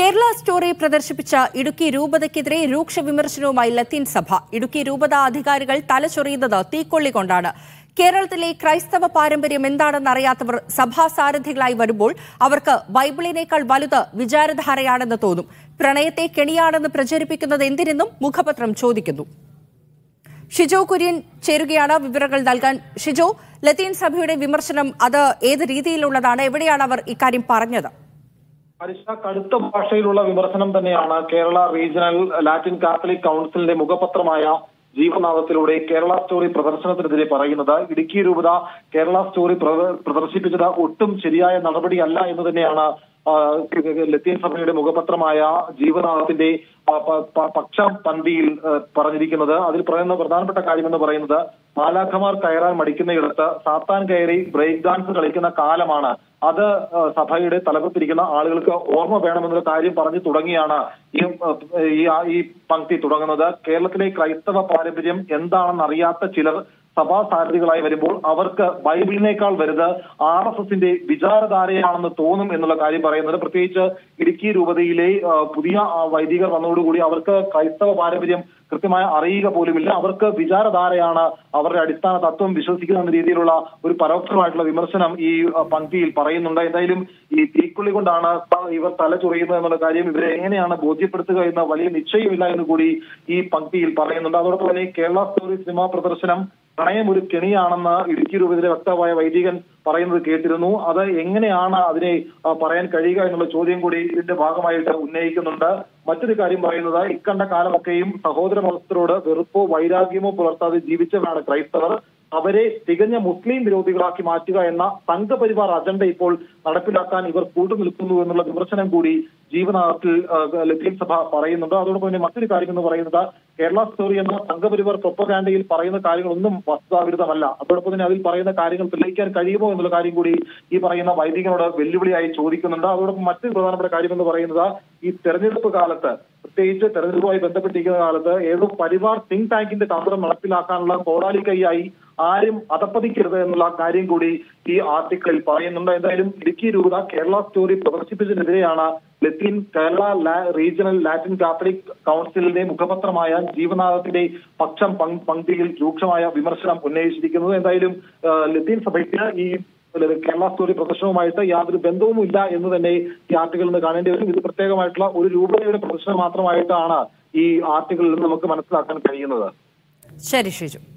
Kerala Story പ്രദർശിപ്പിച്ച ഇടുക്കി രൂപതയ്ക്കെതിരെ രൂക്ഷ വിമർശനവുമായി ലത്തീൻ സഭ ഇടുക്കി രൂപത അധികാരികൾ തലചൊറിയുന്നത് തീക്കൊള്ളിക്കൊണ്ടാണ് കേരളത്തിലെ ക്രൈസ്തവ പാരമ്പര്യം എന്താണെന്ന് അറിയാത്തവർ സഭാ സാരഥികളായി വരുമ്പോൾ അവർക്ക് ബൈബിളിനേക്കാൾ വലുത് വിചാരധാരയാണെന്ന് തോന്നും പ്രണയത്തെ കെണിയാണെന്ന് പ്രചരിപ്പിക്കുന്നത് എന്തിനെന്നും മുഖപത്രം ചോദിക്കുന്നു ഷിജോ കുര്യൻ ചേരുകയാണ് വിവരങ്ങൾ നൽകാൻ ഷിജോ ലത്തീൻ സഭയുടെ വിമർശനം അത് ഏത് രീതിയിലുള്ളതാണ് എവിടെയാണ് അവർ ഇക്കാര്യം പറഞ്ഞത് പരിശ കടുത്ത ഭാഷയിലുള്ള വിമർശനം തന്നെയാണ് കേരള റീജിയണൽ ലാറ്റിൻ കാത്തലിക് കൗൺസിലിന്റെ മുഖപത്രമായ ജീവനാഥത്തിലൂടെ കേരള സ്റ്റോറി പ്രദർശനത്തിനെതിരെ പറയുന്നത് ഇടുക്കി രൂപത കേരള സ്റ്റോറി പ്രദ- പ്രദർശിപ്പിച്ചത് ഒട്ടും ശരിയായ നടപടിയല്ല എന്ന് തന്നെയാണ് ആ, ലത്തീൻ സഭയുടെ മുഖപത്രമായ ജീവനാഥത്തിന്റെ ആ, പ- പ- പക്ഷ പന്തിയിൽ ആ, പറഞ്ഞിരിക്കുന്നത് അതിൽ പറയുന്ന പ്രധാനപ്പെട്ട കാര്യമെന്ന് പറയുന്നത് മാലാഖമാർ കയറാൻ മടിക്കുന്നയിടത്ത് സാത്താൻ കയറി ബ്രേക്ക് ഡാൻസ് കളിക്കുന്ന കാലമാണ് അത് ആ, സഭയുടെ തലപ്പത്തിരിക്കുന്ന ആളുകൾക്ക് ഓർമ്മ വേണമെന്നൊരു കാര്യം പറഞ്ഞു തുടങ്ങിയാണ് ഈ ആ, ഈ ആ- ഈ പങ്ക്തി തുടങ്ങുന്നത് കേരളത്തിലെ ക്രൈസ്തവ പാരമ്പര്യം എന്താണെന്ന് അറിയാത്ത ചിലർ സഭാ സാരഥികളായി വരുമ്പോൾ അവർക്ക് ബൈബിളിനേക്കാൾ വലുത് ആർ എസ് എസിന്റെ വിചാരധാരയാണെന്ന് തോന്നും എന്നുള്ള കാര്യം പറയുന്നത് പ്രത്യേകിച്ച് ഇടുക്കി രൂപതയിലെ ആ, പുതിയ ആ, വൈദികർ വന്നതോടുകൂടി അവർക്ക് ക്രൈസ്തവ പാരമ്പര്യം കൃത്യമായി അറിയുക പോലുമില്ല അവർക്ക് വിചാരധാരയാണ് അവരുടെ അടിസ്ഥാന തത്വം വിശ്വസിക്കുന്ന എന്ന രീതിയിലുള്ള ഒരു പരോക്ഷമായിട്ടുള്ള വിമർശനം ഈ ആ, പങ്ക്തിയിൽ പറയുന്നുണ്ട് എന്തായാലും ഈ തീക്കുള്ളി കൊണ്ടാണ് ഇവർ തല ചൊറിയുന്നത് എന്നുള്ള കാര്യം ഇവരെ എങ്ങനെയാണ് ബോധ്യപ്പെടുത്തുക എന്ന വലിയ നിശ്ചയമില്ല എന്ന് കൂടി ഈ പങ്ക്തിയിൽ പറയുന്നുണ്ട് അതോടൊപ്പം തന്നെ കേരള സ്റ്റോറി സിനിമാ പ്രദർശനം പ്രണയം ഒരു കെണിയാണെന്ന് ഇടുക്കി രൂപത്തിലെ വക്താവായ വൈദികൻ പറയുന്നത് കേട്ടിരുന്നു അത് എങ്ങനെയാണ് അതിനെ ആ, പറയാൻ കഴിയുക എന്നുള്ള ചോദ്യം കൂടി ഇതിന്റെ ഭാഗമായിട്ട് ഉന്നയിക്കുന്നുണ്ട് മറ്റൊരു കാര്യം പറയുന്നത് ഇക്കണ്ട കാലമൊക്കെയും സഹോദര മതസ്ഥരോട് വെറുപ്പോ വൈരാഗ്യമോ പുലർത്താതെ ജീവിച്ചവരാണ് ക്രൈസ്തവർ അവരെ തികഞ്ഞ മുസ്ലിം വിരോധികളാക്കി മാറ്റുക എന്ന സംഘപരിവാർ അജണ്ട ഇപ്പോൾ നടപ്പിലാക്കാൻ ഇവർ കൂട്ടുനിൽക്കുന്നു എന്നുള്ള വിമർശനം കൂടി ജീവനാഥത്തിൽ ആ, ലത്തീൻ സഭ പറയുന്നുണ്ട് അതോടൊപ്പം തന്നെ മറ്റൊരു കാര്യം എന്ന് പറയുന്നത് കേരള സ്റ്റോറി എന്ന സംഘപരിവാർ പ്രൊപ്പഗാൻഡയിൽ പറയുന്ന കാര്യങ്ങളൊന്നും വസ്തുതാവിരുദ്ധമല്ല അതോടൊപ്പം തന്നെ അതിൽ പറയുന്ന കാര്യങ്ങൾ തെളിയിക്കാൻ കഴിയുമോ എന്നുള്ള കാര്യം കൂടി ഈ പറയുന്ന വൈദികനോട് വെല്ലുവിളിയായി ചോദിക്കുന്നുണ്ട് അതോടൊപ്പം മറ്റൊരു പ്രധാനപ്പെട്ട കാര്യം എന്ന് പറയുന്നത് ഈ തെരഞ്ഞെടുപ്പ് കാലത്ത് പ്രത്യേകിച്ച് തെരഞ്ഞെടുപ്പുമായി ബന്ധപ്പെട്ടിരിക്കുന്ന കാലത്ത് ഏതോ പരിവാർ തിങ്ക് ടാങ്കിന്റെ തന്ത്രം നടപ്പിലാക്കാനുള്ള കോടാലി കൈയായി ആരും അതപ്പതിക്കരുത് എന്നുള്ള കാര്യം കൂടി ഈ ആർട്ടിക്കിളിൽ പറയുന്നുണ്ട് എന്തായാലും ഇടുക്കി രൂപത കേരള സ്റ്റോറി പ്രദർശിപ്പിച്ചതിനെതിരെയാണ് ലത്തീൻ കേരള ലാ- റീജിയണൽ ലാറ്റിൻ കാത്തലിക് കൗൺസിലിന്റെ മുഖപത്രമായ ജീവനാഥത്തിന്റെ പക്ഷം പങ്- പങ്ക്തിയിൽ രൂക്ഷമായ വിമർശനം ഉന്നയിച്ചിരിക്കുന്നത് എന്തായാലും ആ, ലത്തീൻ സഭയ്ക്ക് ഈ കേരള സ്റ്റോറി പ്രദർശനവുമായിട്ട് യാതൊരു ബന്ധവുമില്ല എന്ന് തന്നെ ഈ ആർട്ടിക്കിളിൽ നിന്ന് കാണേണ്ടി വരും ഇത് പ്രത്യേകമായിട്ടുള്ള ഒരു രൂപതയുടെ പ്രദർശനം മാത്രമായിട്ടാണ് ഈ ആർട്ടിക്കിളിൽ നിന്ന് നമുക്ക് മനസ്സിലാക്കാൻ കഴിയുന്നത് ശരി ഷിജു